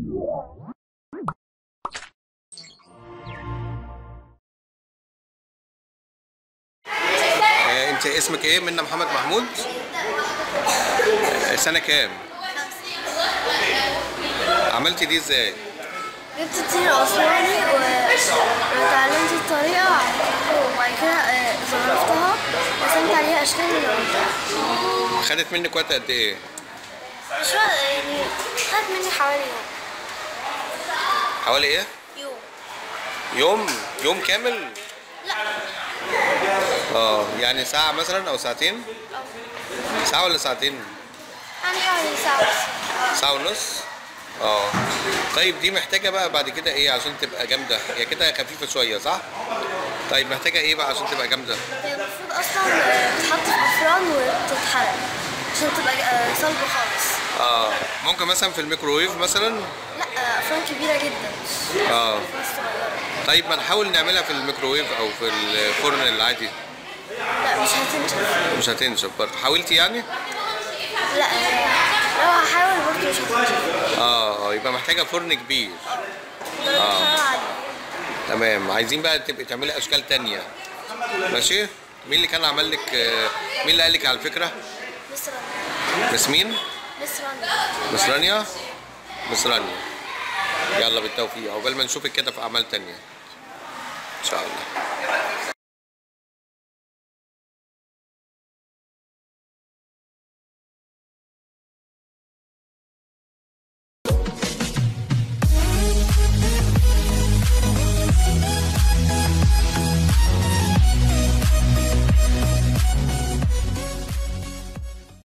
آه، انت اسمك ايه منى محمد محمود آه، سنه كام عملتي دي ازاي جبت الطين العثماني و- وتعلمت الطريقة وبعد كده آه، ظرفتها رسمت عليها أشكال من خدت منك وقت قد ايه مش فا- يعني خدت مني حوالي يوم حوالي ايه يوم يوم يوم كامل اه يعني ساعه مثلا او ساعتين ساعه ولا ساعتين يعني حوالي ساعة بس ساعه ونص اه طيب دي محتاجه بقى بعد كده ايه عشان تبقى جامده هي كده خفيفه شويه صح طيب محتاجه ايه بقى عشان تبقى جامده هي المفروض أصلا آه، تتحط في أفران وتتحرق عشان تبقى آه، صلبة خالص اه ممكن مثلا في الميكروويف مثلا لا آه، أفران كبيرة جدا مش اه أفران صغيرة طيب ما نحاول نعملها في الميكروويف او في الفرن العادي لا مش هتنشف مش هتنشف برضه حاولتي يعني لا آه، لو هحاول برضه مش هتنشف اه اه يبقى محتاجه فرن كبير درجة حرارة عالية تمام عايزين بقى تبقي تعملي اشكال تانية ماشي مين اللي كان عمل لك آه، مين اللي قال لك على الفكره مصر بس مين مصر مس رانيا مس رانيا يلا بالتوفيق عقبال ما نشوفك كده في اعمال تانية ان شاء الله